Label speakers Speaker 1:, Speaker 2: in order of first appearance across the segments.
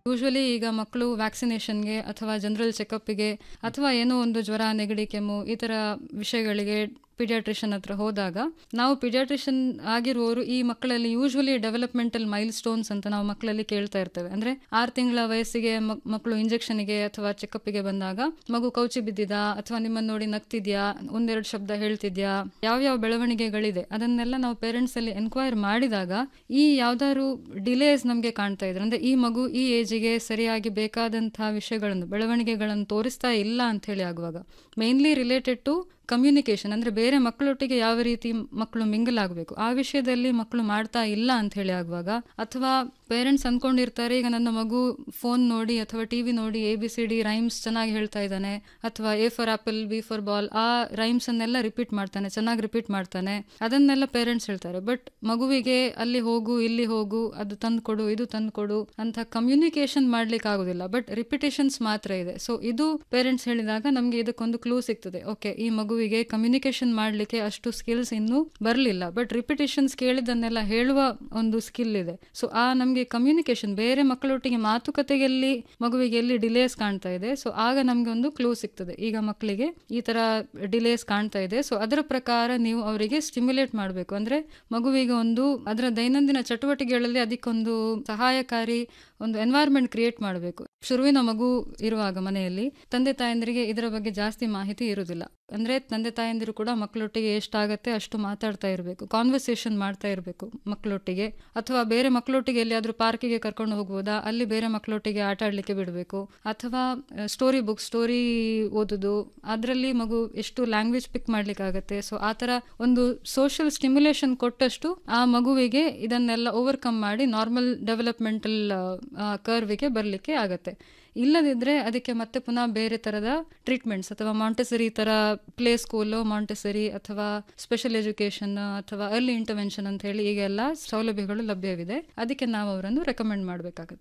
Speaker 1: usually ಈಗ ಮಕ್ಕಳು ವ್ಯಾಕ್ಸಿನೇಷನ್ಗೆ ಅಥವಾ ಜನರಲ್ ಚೆಕಪ್ಗೆ ಅಥವಾ ಏನೋ ಒಂದು ಜ್ವರ ನೆಗಡಿ ಕೆಮ್ಮು ಈ ಥರ ವಿಷಯಗಳಿಗೆ ಪಿಡಿಯಾಟ್ರಿಷನ್ ಹತ್ರ ಹೋದಾಗ ನಾವು ಪಿಡಿಯಾಟ್ರಿಷನ್ ಆಗಿರುವವರು ಈ ಮಕ್ಕಳಲ್ಲಿ ಯೂಶ್ವಲಿ ಡೆವಲಪ್ಮೆಂಟಲ್ ಮೈಲ್ ಸ್ಟೋನ್ಸ್ ಅಂತ ನಾವು ಮಕ್ಕಳಲ್ಲಿ ಕೇಳ್ತಾ ಇರ್ತೇವೆ ಅಂದ್ರೆ ಆರು ತಿಂಗಳ ವಯಸ್ಸಿಗೆ ಮಕ್- ಮಕ್ಕಳು ಇಂಜೆಕ್ಷನ್ಗೆ ಅಥವಾ ಚೆಕಪ್ಗೆ ಬಂದಾಗ ಮಗು ಕೌಚಿ ಬಿದ್ದಿದಾ ಅಥವಾ ನಿಮ್ಮನ್ನು ನೋಡಿ ನಗ್ತಿದ್ಯಾ ಒಂದೆರಡು ಶಬ್ದ ಹೇಳ್ತಿದ್ಯಾ ಯಾವ್ಯಾವ ಬೆಳವಣಿಗೆಗಳಿದೆ ಅದನ್ನೆಲ್ಲ ನಾವು ಪೇರೆಂಟ್ಸ್ ಅಲ್ಲಿ ಎನ್ಕ್ವೈರ್ ಮಾಡಿದಾಗ ಈ ಯಾವ್ದಾದ್ರು ಡಿಲೇಸ್ ನಮಗೆ ಕಾಣ್ತಾ ಇದ್ರೆ ಅಂದ್ರೆ ಈ ಮಗು ಈ ಏಜಿಗೆ ಸರಿಯಾಗಿ ಬೇಕಾದಂತಹ ವಿಷಯಗಳನ್ನು ಬೆಳವಣಿಗೆಗಳನ್ನು ತೋರಿಸ್ತಾ ಇಲ್ಲ ಅಂತ ಹೇಳಿ ಆಗುವಾಗ ಮೇನ್ಲಿ ರಿಲೇಟೆಡ್ ಟು ಕಮ್ಯುನಿಕೇಶನ್ ಅಂದ್ರೆ ಬೇರೆ ಮಕ್ಕಳೊಟ್ಟಿಗೆ ಯಾವ ರೀತಿ ಮಕ್ಕಳು ಮಿಂಗಲ್ ಆಗಬೇಕು ಆ ವಿಷಯದಲ್ಲಿ ಮಕ್ಕಳು ಮಾಡ್ತಾ ಇಲ್ಲ ಅಂತ ಹೇಳಿ ಆಗುವಾಗ ಅಥವಾ ಪೇರೆಂಟ್ಸ್ ಅಂದ್ಕೊಂಡಿರ್ತಾರೆ ಈಗ ನನ್ನ ಮಗು ಫೋನ್ ನೋಡಿ ಅಥವಾ ಟಿವಿ ನೋಡಿ A B C D rhymes ಚೆನ್ನಾಗಿ ಹೇಳ್ತಾ ಇದ್ದಾನೆ ಅಥವಾ A for apple B for ball ಆ ರೈಮ್ಸ್ ಅನ್ನೆಲ್ಲ ರಿಪೀಟ್ ಮಾಡ್ತಾನೆ ಚೆನ್ನಾಗಿ ರಿಪೀಟ್ ಮಾಡ್ತಾನೆ ಅದನ್ನೆಲ್ಲ ಪೇರೆಂಟ್ಸ್ ಹೇಳ್ತಾರೆ ಬಟ್ ಮಗುವಿಗೆ ಅಲ್ಲಿ ಹೋಗು ಇಲ್ಲಿ ಹೋಗು ಅದು ತಂದು ಕೊಡು ಇದು ತಂದು ಕೊಡು ಅಂತ ಕಮ್ಯುನಿಕೇಶನ್ ಮಾಡ್ಲಿಕ್ಕೆ ಆಗುದಿಲ್ಲ ಬಟ್ ರಿಪಿಟೇಷನ್ಸ್ ಮಾತ್ರ ಇದೆ ಸೊ ಇದು ಪೇರೆಂಟ್ಸ್ ಹೇಳಿದಾಗ ನಮ್ಗೆ ಇದಕ್ಕೊಂದು ಕ್ಲೂ ಸಿಗ್ತದೆ ಓಕೆ ಈ ಮಗುವಿಗೆ ಕಮ್ಯುನಿಕೇಶನ್ ಮಾಡ್ಲಿಕ್ಕೆ ಅಷ್ಟು ಸ್ಕಿಲ್ಸ್ ಇನ್ನೂ ಬರಲಿಲ್ಲ ಬಟ್ ರಿಪಿಟೇಷನ್ಸ್ ಕೇಳಿದ್ದನ್ನೆಲ್ಲ ಹೇಳುವ ಒಂದು ಸ್ಕಿಲ್ ಇದೆ ಸೊ ಆ ನಮ್ಗೆ ಕಮ್ಯುನಿಕೇಶನ್ ಬೇರೆ ಮಕ್ಕಳೊಟ್ಟಿಗೆ ಮಾತುಕತೆಯಲ್ಲಿ ಮಗುವಿಗೆ ಎಲ್ಲಿ ಡಿಲೇಸ್ ಕಾಣ್ತಾ ಇದೆ ಸೊ ಆಗ ನಮ್ಗೆ ಒಂದು ಕ್ಲೂ ಸಿಗ್ತದೆ ಈಗ ಮಕ್ಕಳಿಗೆ ಈ ತರ ಡಿಲೇಸ್ ಕಾಣ್ತಾ ಇದೆ ಸೊ ಅದರ ಪ್ರಕಾರ ನೀವು ಅವರಿಗೆ ಸ್ಟಿಮ್ಯುಲೇಟ್ ಮಾಡಬೇಕು ಅಂದ್ರೆ ಮಗುವಿಗೆ ಒಂದು ಅದರ ದೈನಂದಿನ ಚಟುವಟಿಕೆಗಳಲ್ಲಿ ಅದಕ್ಕೊಂದು ಸಹಾಯಕಾರಿ ಒಂದು ಎನ್ವೈರ್ಮೆಂಟ್ ಕ್ರಿಯೇಟ್ ಮಾಡಬೇಕು ಶುರುವಿನ ಮಗು ಇರುವಾಗ ಮನೆಯಲ್ಲಿ ತಂದೆ ತಾಯಂದಿರಿಗೆ ಇದರ ಬಗ್ಗೆ ಜಾಸ್ತಿ ಮಾಹಿತಿ ಇರುವುದಿಲ್ಲ ಅಂದ್ರೆ ತಂದೆ ತಾಯಂದಿರು ಕೂಡ ಮಕ್ಕಳೊಟ್ಟಿಗೆ ಎಷ್ಟಾಗತ್ತೆ ಅಷ್ಟು ಮಾತಾಡ್ತಾ ಇರಬೇಕು ಕಾನ್ವರ್ಸೇಷನ್ ಮಾಡ್ತಾ ಇರಬೇಕು ಮಕ್ಕಳೊಟ್ಟಿಗೆ ಅಥವಾ ಬೇರೆ ಮಕ್ಕಳೊಟ್ಟಿಗೆ ಎಲ್ಲಿಯಾದ್ರೂ ಪಾರ್ಕಿಗೆ ಕರ್ಕೊಂಡು ಹೋಗ್ಬೋದಾ ಅಲ್ಲಿ ಬೇರೆ ಮಕ್ಕಳೊಟ್ಟಿಗೆ ಆಟ ಆಡ್ಲಿಕ್ಕೆ ಬಿಡಬೇಕು ಅಥವಾ ಸ್ಟೋರಿ ಬುಕ್ ಸ್ಟೋರಿ ಓದುದು ಅದರಲ್ಲಿ ಮಗು ಎಷ್ಟು ಲ್ಯಾಂಗ್ವೇಜ್ ಪಿಕ್ ಮಾಡ್ಲಿಕ್ಕೆ ಆಗತ್ತೆ ಸೊ ಆ ತರ ಒಂದು ಸೋಷಿಯಲ್ ಸ್ಟಿಮ್ಯುಲೇಷನ್ ಕೊಟ್ಟಷ್ಟು ಆ ಮಗುವಿಗೆ ಇದನ್ನೆಲ್ಲ ಓವರ್ಕಮ್ ಮಾಡಿ ನಾರ್ಮಲ್ ಡೆವಲಪ್ಮೆಂಟಲ್ ಕರ್ವಿಗೆ ಬರಲಿಕ್ಕೆ ಆಗತ್ತೆ ಇಲ್ಲದಿದ್ರೆ ಅದಕ್ಕೆ ಮತ್ತೆ ಪುನಃ ಬೇರೆ ತರದ ಟ್ರೀಟ್ಮೆಂಟ್ಸ್ ಅಥವಾ ಮಾಂಟೆಸರಿ ತರ ಪ್ಲೇ ಸ್ಕೂಲು ಮಾಂಟೆಸರಿ ಅಥವಾ ಸ್ಪೆಷಲ್ ಎಜುಕೇಶನ್ ಅಥವಾ ಅರ್ಲಿ ಇಂಟರ್ವೆನ್ಷನ್ ಅಂತ ಹೇಳಿ ಈಗೆಲ್ಲ ಸೌಲಭ್ಯಗಳು ಲಭ್ಯವಿದೆ ಅದಕ್ಕೆ ನಾವು ಅವರನ್ನು ರೆಕಮೆಂಡ್ ಮಾಡಬೇಕಾಗುತ್ತೆ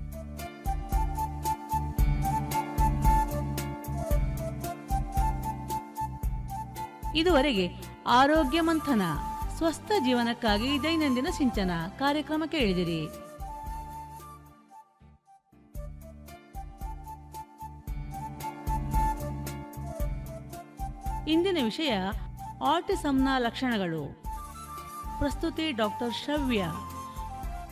Speaker 2: ಇದುವರೆಗೆ ಆರೋಗ್ಯ ಮಂಥನ ಸ್ವಸ್ಥ ಜೀವನಕ್ಕಾಗಿ ದೈನಂದಿನ ಸಿಂಚನ ಕಾರ್ಯಕ್ರಮ ಕೇಳಿದಿರಿ ಇಂದಿನ ವಿಷಯ ಆಟಿಸಂನ ಲಕ್ಷಣಗಳು ಪ್ರಸ್ತುತಿ ಡಾಕ್ಟರ್ ಶ್ರವ್ಯ